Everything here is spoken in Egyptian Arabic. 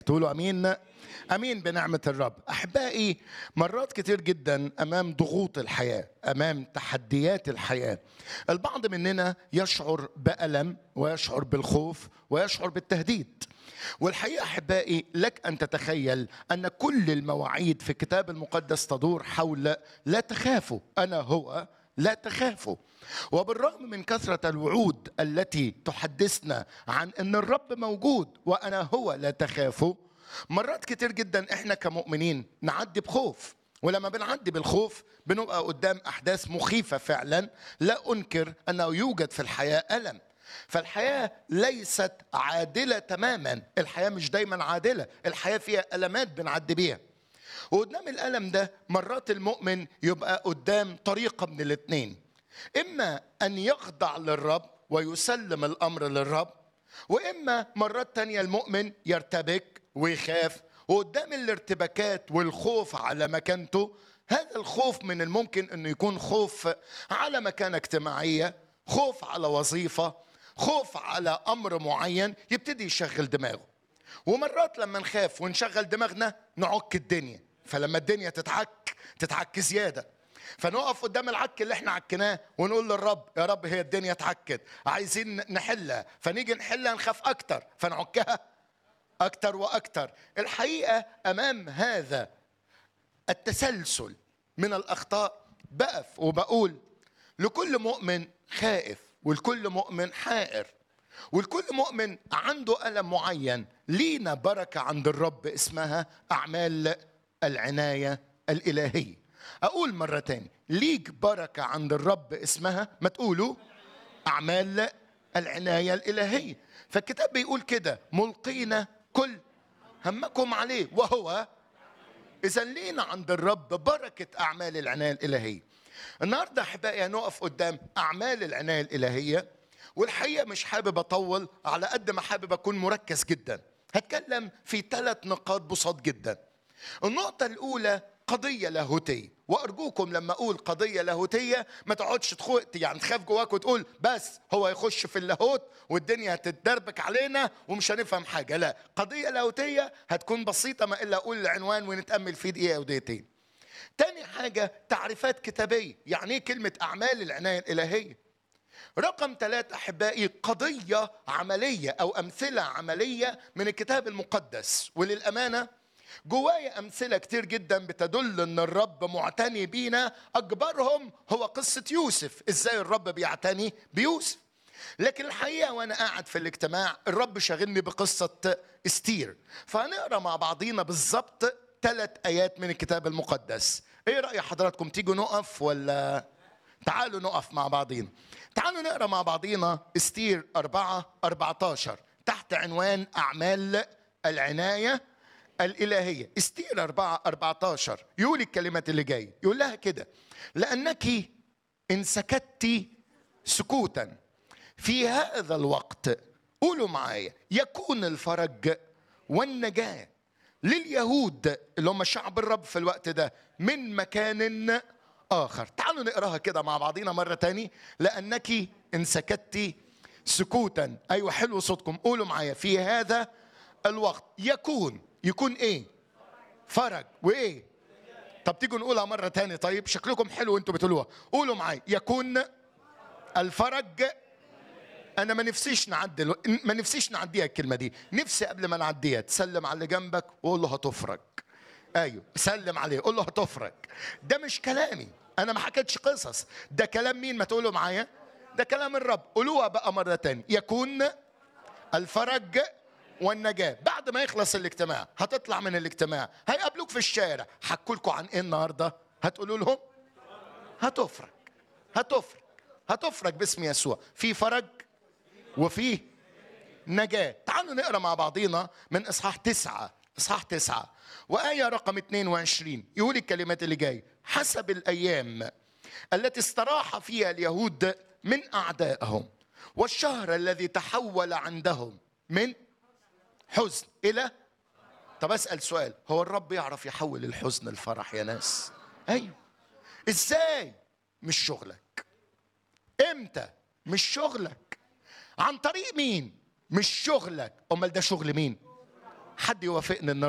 تقولوا امين امين بنعمه الرب احبائي مرات كتير جدا امام ضغوط الحياه امام تحديات الحياه البعض مننا يشعر بالم ويشعر بالخوف ويشعر بالتهديد والحقيقه احبائي لك ان تتخيل ان كل المواعيد في الكتاب المقدس تدور حول لا تخافوا انا هو لا تخافوا وبالرغم من كثرة الوعود التي تحدثنا عن أن الرب موجود وأنا هو لا تخافوا مرات كتير جدا إحنا كمؤمنين نعدي بخوف ولما بنعدي بالخوف بنبقى قدام أحداث مخيفة فعلا لا أنكر أنه يوجد في الحياة ألم فالحياة ليست عادلة تماما الحياة مش دايما عادلة الحياة فيها ألمات بنعدي بيها وقدام الألم ده مرات المؤمن يبقى قدام طريقة من الاتنين إما أن يخضع للرب ويسلم الأمر للرب وإما مرات تانية المؤمن يرتبك ويخاف وقدام الارتباكات والخوف على مكانته هذا الخوف من الممكن أنه يكون خوف على مكانة اجتماعية خوف على وظيفة خوف على أمر معين يبتدي يشغل دماغه ومرات لما نخاف ونشغل دماغنا نعك الدنيا فلما الدنيا تتعك تتعك زياده فنقف قدام العك اللي احنا عكناه ونقول للرب يا رب هي الدنيا اتعكت عايزين نحلها فنيجي نحلها نخاف اكتر فنعكها اكتر واكتر الحقيقه امام هذا التسلسل من الاخطاء بقف وبقول لكل مؤمن خائف والكل مؤمن حائر والكل مؤمن عنده ألم معين لينا بركة عند الرب اسمها أعمال العناية الإلهية أقول مرة تاني ليك بركة عند الرب اسمها ما تقولوا أعمال العناية الإلهية فالكتاب بيقول كده ملقين كل همكم عليه وهو إذا لينا عند الرب بركة أعمال العناية الإلهية النهاردة أحبائي هنقف قدام أعمال العناية الإلهية والحقيقة مش حابب أطول على قد ما حابب أكون مركز جدا هتكلم في ثلاث نقاط بساط جدا النقطة الأولى قضية لاهوتية وأرجوكم لما أقول قضية لاهوتية ما تقعدش تخو... يعني تخاف جواك وتقول بس هو يخش في اللاهوت والدنيا هتتدربك علينا ومش هنفهم حاجة لا قضية لاهوتية هتكون بسيطة ما إلا أقول العنوان ونتأمل فيه دقيقة أو دقيقتين تاني حاجة تعريفات كتابية يعني إيه كلمة أعمال العناية الإلهية رقم ثلاثة أحبائي قضية عملية أو أمثلة عملية من الكتاب المقدس وللأمانة جوايا أمثلة كتير جدا بتدل أن الرب معتني بينا أكبرهم هو قصة يوسف إزاي الرب بيعتني بيوسف لكن الحقيقة وأنا قاعد في الاجتماع الرب شاغلني بقصة استير فهنقرأ مع بعضينا بالظبط ثلاث آيات من الكتاب المقدس إيه رأي حضراتكم تيجوا نقف ولا تعالوا نقف مع بعضينا تعالوا نقرا مع بعضينا استير 4 14 تحت عنوان اعمال العنايه الالهيه استير 4 14 يقول الكلمات اللي جايه يقول لها كده لانك ان سكت سكوتا في هذا الوقت قولوا معايا يكون الفرج والنجاه لليهود اللي هم شعب الرب في الوقت ده من مكان آخر تعالوا نقراها كده مع بعضينا مرة تاني لأنك إن سكت سكوتا أيوة حلو صوتكم قولوا معايا في هذا الوقت يكون يكون إيه فرج وإيه طب تيجوا نقولها مرة تاني طيب شكلكم حلو وانتوا بتقولوها قولوا معايا يكون الفرج انا ما نفسيش نعدل ما نفسيش نعديها الكلمه دي نفسي قبل ما نعديها تسلم على اللي جنبك وقول له هتفرج ايوه سلم عليه قول له هتفرج ده مش كلامي انا ما حكيتش قصص ده كلام مين ما تقولوا معايا ده كلام الرب قولوها بقى مرة تانية يكون الفرج والنجاة بعد ما يخلص الاجتماع هتطلع من الاجتماع هيقابلوك في الشارع حكوا لكم عن ايه النهارده هتقولوا لهم هتفرج هتفرج هتفرج باسم يسوع في فرج وفي نجاة تعالوا نقرا مع بعضينا من اصحاح تسعة اصحاح تسعة وآية رقم 22 يقول الكلمات اللي جاي حسب الأيام التي استراح فيها اليهود من أعدائهم والشهر الذي تحول عندهم من حزن إلى طب أسأل سؤال هو الرب يعرف يحول الحزن لفرح يا ناس أيوه إزاي مش شغلك إمتى مش شغلك عن طريق مين مش شغلك أمال ده شغل مين حد يوافقني النهارده